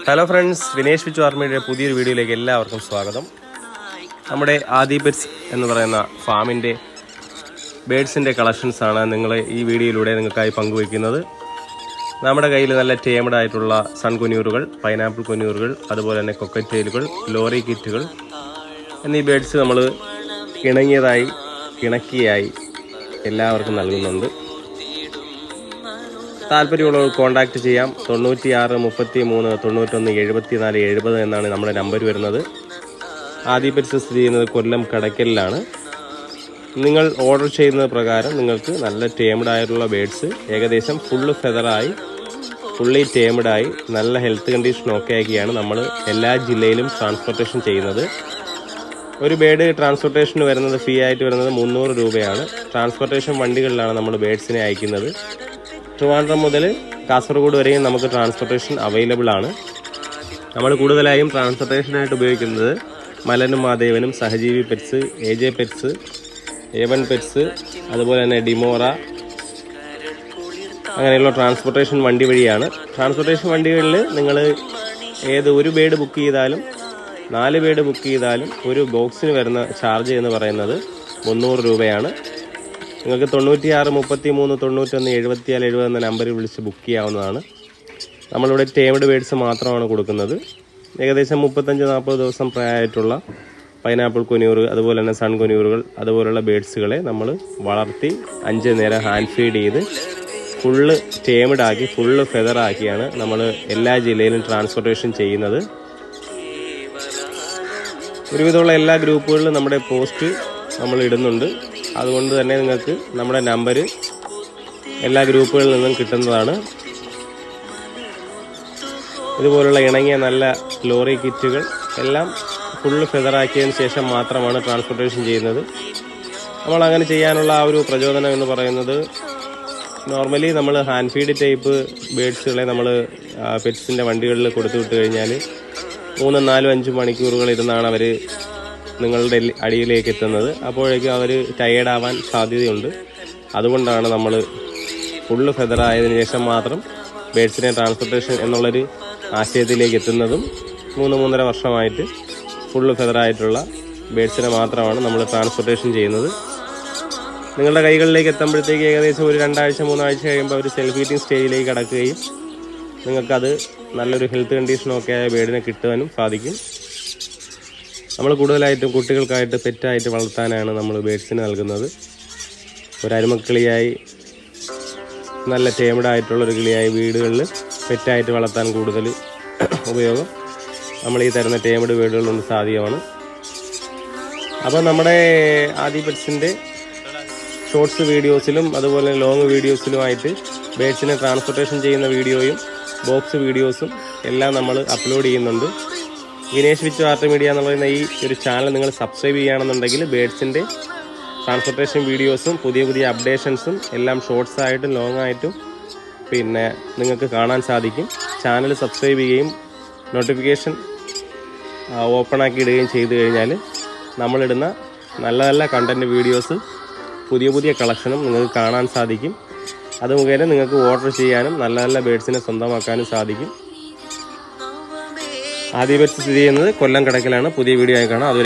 hello friends Vinesh Vichu ആർമിയുടെ പുതിയൊരു വീഡിയോയിലേക്ക് എല്ലാവർക്കും സ്വാഗതം നമ്മുടെ ആദി പെറ്റ്സ് എന്ന് പറയുന്ന ഫാമിൻ്റെ ബേഡ്സിൻ്റെ കളക്ഷൻസ് ആണ് നിങ്ങൾ ഈ വീഡിയോയിലൂടെ നിങ്ങൾക്കായി പങ്കുവയ്ക്കുന്നത് നമ്മുടെ കയ്യിൽ നല്ല ടേമഡ് ആയിട്ടുള്ള സൺ കുനിയൂറുകൾ പൈനാപ്പിൾ കുനിയൂറുകൾ അതുപോലെ തന്നെ കൊക്കറ്റെയിലുകൾ ലോറി കിറ്റുകൾ എന്നീ ബേഡ്സ് നമ്മൾ ഇണങ്ങിയതായി ഇണക്കിയായി എല്ലാവർക്കും നൽകുന്നുണ്ട് താല്പര്യമുള്ളവർ കോൺടാക്ട് ചെയ്യാം തൊണ്ണൂറ്റി ആറ് മുപ്പത്തി മൂന്ന് തൊണ്ണൂറ്റൊന്ന് എഴുപത്തി നാല് എഴുപത് എന്നാണ് നമ്മുടെ നമ്പർ വരുന്നത് ആദി പെറ്റ്സ് സ്ഥിതി ചെയ്യുന്നത് കൊല്ലം കടക്കലിലാണ് നിങ്ങൾ ഓർഡർ ചെയ്യുന്നത് പ്രകാരം നിങ്ങൾക്ക് നല്ല ടേംഡ് ആയിട്ടുള്ള ബേഡ്സ് ഏകദേശം ഫുള്ള് ഫെദറായി ഫുള്ളി ടേംഡായി നല്ല ഹെൽത്ത് കണ്ടീഷൻ ഒക്കെ ആക്കിയാണ് നമ്മൾ എല്ലാ ജില്ലയിലും ട്രാൻസ്പോർട്ടേഷൻ ചെയ്യുന്നത് ഒരു ബേഡ് ട്രാൻസ്പോർട്ടേഷന് വരുന്നത് ഫീ ആയിട്ട് വരുന്നത് മുന്നൂറ് രൂപയാണ് ട്രാൻസ്പോർട്ടേഷൻ വണ്ടികളിലാണ് നമ്മൾ ബേഡ്സിനെ അയക്കുന്നത് ട്രിവാൻഡ്രം മുതൽ കാസർഗോഡ് വരെയും നമുക്ക് ട്രാൻസ്പോർട്ടേഷൻ അവൈലബിൾ ആണ് നമ്മൾ കൂടുതലായും ട്രാൻസ്പോർട്ടേഷനായിട്ട് ഉപയോഗിക്കുന്നത് മലനും മാദേവനും സഹജീവി pets A J pets avian pets അതുപോലെ തന്നെ ഡിമോറ അങ്ങനെയുള്ള ട്രാൻസ്പോർട്ടേഷൻ വണ്ടി വഴിയാണ് ട്രാൻസ്പോർട്ടേഷൻ വണ്ടികളിൽ നിങ്ങൾ ഏത് ഒരു ബേഡ് ബുക്ക് ചെയ്താലും നാല് ബേഡ് ബുക്ക് ചെയ്താലും ഒരു ബോക്സിന് വരുന്ന ചാർജ് എന്ന് പറയുന്നത് മുന്നൂറ് രൂപയാണ് നിങ്ങൾക്ക് തൊണ്ണൂറ്റിയാറ് മുപ്പത്തി മൂന്ന് തൊണ്ണൂറ്റൊന്ന് എഴുപത്തിയാല് എഴുപത് എന്ന നമ്പറിൽ വിളിച്ച് ബുക്ക് ചെയ്യാവുന്നതാണ് നമ്മളിവിടെ ടേംഡ് ബേഡ്സ് മാത്രമാണ് കൊടുക്കുന്നത് ഏകദേശം മുപ്പത്തഞ്ച് നാൽപ്പത് ദിവസം പ്രായമായിട്ടുള്ള പൈനാപ്പിൾ കുനിയൂർ അതുപോലെ തന്നെ സൺ കുനിയൂറുകൾ അതുപോലുള്ള ബേഡ്സുകളെ നമ്മൾ വളർത്തി അഞ്ച് നേരം ഹാൻഡ് ഫീഡ് ചെയ്ത് ഫുള്ള് ടേംഡ് ആക്കി ഫുള്ള് ഫെദർ ആക്കിയാണ് നമ്മൾ എല്ലാ ജില്ലയിലും ട്രാൻസ്പോർട്ടേഷൻ ചെയ്യുന്നത് ഒരുവിധമുള്ള എല്ലാ ഗ്രൂപ്പുകളിലും നമ്മുടെ പോസ്റ്റ് നമ്മൾ ഇടുന്നുണ്ട് അതുകൊണ്ട് തന്നെ നിങ്ങൾക്ക് നമ്മുടെ നമ്പർ എല്ലാ ഗ്രൂപ്പുകളിൽ നിന്നും കിട്ടുന്നതാണ് ഇതുപോലുള്ള ഇണങ്ങിയ നല്ല ലോറി കിറ്റുകൾ എല്ലാം ഫുള്ള് ഫെദറാക്കിയതിന് ശേഷം മാത്രമാണ് ട്രാൻസ്പോർട്ടേഷൻ ചെയ്യുന്നത് നമ്മൾ അങ്ങനെ ചെയ്യാനുള്ള ആ ഒരു പ്രചോദനം എന്ന് പറയുന്നത് നോർമലി നമ്മൾ ഹാൻഡ് ഫീഡ് ടൈപ്പ് ബേഡ്സുകളെ നമ്മൾ പെറ്റ്സിൻ്റെ വണ്ടികളിൽ കൊടുത്തു വിട്ട് കഴിഞ്ഞാൽ മൂന്നും നാലും അഞ്ചും മണിക്കൂറുകൾ ഇരുന്നാണ് അവർ നിങ്ങളുടെ അടിയിലേക്ക് എത്തുന്നത് അപ്പോഴേക്കും അവർ ടയേർഡ് ആവാൻ സാധ്യതയുണ്ട് അതുകൊണ്ടാണ് നമ്മൾ ഫുള്ള് ഫെദർ ആയതിനു ശേഷം മാത്രം ബേഡ്സിനെ ട്രാൻസ്പോർട്ടേഷൻ എന്നുള്ളൊരു ആശയത്തിലേക്ക് എത്തുന്നതും മൂന്ന് മൂന്നര വർഷമായിട്ട് ഫുള്ള് ഫെദറായിട്ടുള്ള ബേഡ്സിനെ മാത്രമാണ് നമ്മൾ ട്രാൻസ്പോർട്ടേഷൻ ചെയ്യുന്നത് നിങ്ങളുടെ കൈകളിലേക്ക് എത്തുമ്പോഴത്തേക്ക് ഏകദേശം ഒരു രണ്ടാഴ്ച മൂന്നാഴ്ച കഴിയുമ്പോൾ അവർ സെൽഫ് ഈറ്റിംഗ് സ്റ്റേജിലേക്ക് കടക്കുകയും നിങ്ങൾക്കത് നല്ലൊരു ഹെൽത്ത് കണ്ടീഷനൊക്കെ ആയ ബേഡിനെ കിട്ടുവാനും സാധിക്കും നമ്മൾ കൂടുതലായിട്ടും കുട്ടികൾക്കായിട്ട് പെറ്റായിട്ട് വളർത്താനാണ് നമ്മൾ ബേഡ്സിന് നൽകുന്നത് ഒരു അരുമക്കിളിയായി നല്ല ടേമഡ് ആയിട്ടുള്ളൊരു കിളിയായി വീടുകളിൽ പെറ്റായിട്ട് വളർത്താൻ കൂടുതൽ ഉപയോഗം നമ്മൾ ഈ തരുന്ന ടേമഡ് വീടുകൾ കൊണ്ട് സാധ്യമാണ് അപ്പോൾ നമ്മുടെ ആദി പെറ്റ്സിൻ്റെ ഷോർട്സ് വീഡിയോസിലും അതുപോലെ ലോങ് വീഡിയോസിലുമായിട്ട് ബേഡ്സിനെ ട്രാൻസ്പോർട്ടേഷൻ ചെയ്യുന്ന വീഡിയോയും ബോക്സ് വീഡിയോസും എല്ലാം നമ്മൾ അപ്ലോഡ് ചെയ്യുന്നുണ്ട് വിനേഷ് വിച്ചു ആർട്ട് മീഡിയ എന്ന് പറയുന്ന ഈ ഒരു ചാനൽ നിങ്ങൾ സബ്സ്ക്രൈബ് ചെയ്യുകയാണെന്നുണ്ടെങ്കിൽ ബേഡ്സിൻ്റെ ട്രാൻസ്പോർട്ടേഷൻ വീഡിയോസും പുതിയ പുതിയ അപ്ഡേഷൻസും എല്ലാം ഷോർട്സ് ആയിട്ടും ലോങ് ആയിട്ടും പിന്നെ നിങ്ങൾക്ക് കാണാൻ സാധിക്കും ചാനൽ സബ്സ്ക്രൈബ് ചെയ്യുകയും നോട്ടിഫിക്കേഷൻ ഓപ്പൺ ആക്കി ഇടുകയും ചെയ്തു കഴിഞ്ഞാൽ നമ്മളിടുന്ന നല്ല നല്ല കണ്ടൻറ് വീഡിയോസ് പുതിയ പുതിയ കളക്ഷനും നിങ്ങൾക്ക് കാണാൻ സാധിക്കും അത് മുഖേന നിങ്ങൾക്ക് ഓർഡർ ചെയ്യാനും നല്ല നല്ല ബേഡ്സിനെ സ്വന്തമാക്കാനും സാധിക്കും ആദ്യ ബേഡ്സ് സ്ഥിതി ചെയ്യുന്നത് കൊല്ലം കടക്കിലാണ് പുതിയ വീഡിയോ ആയി കാണാം അത്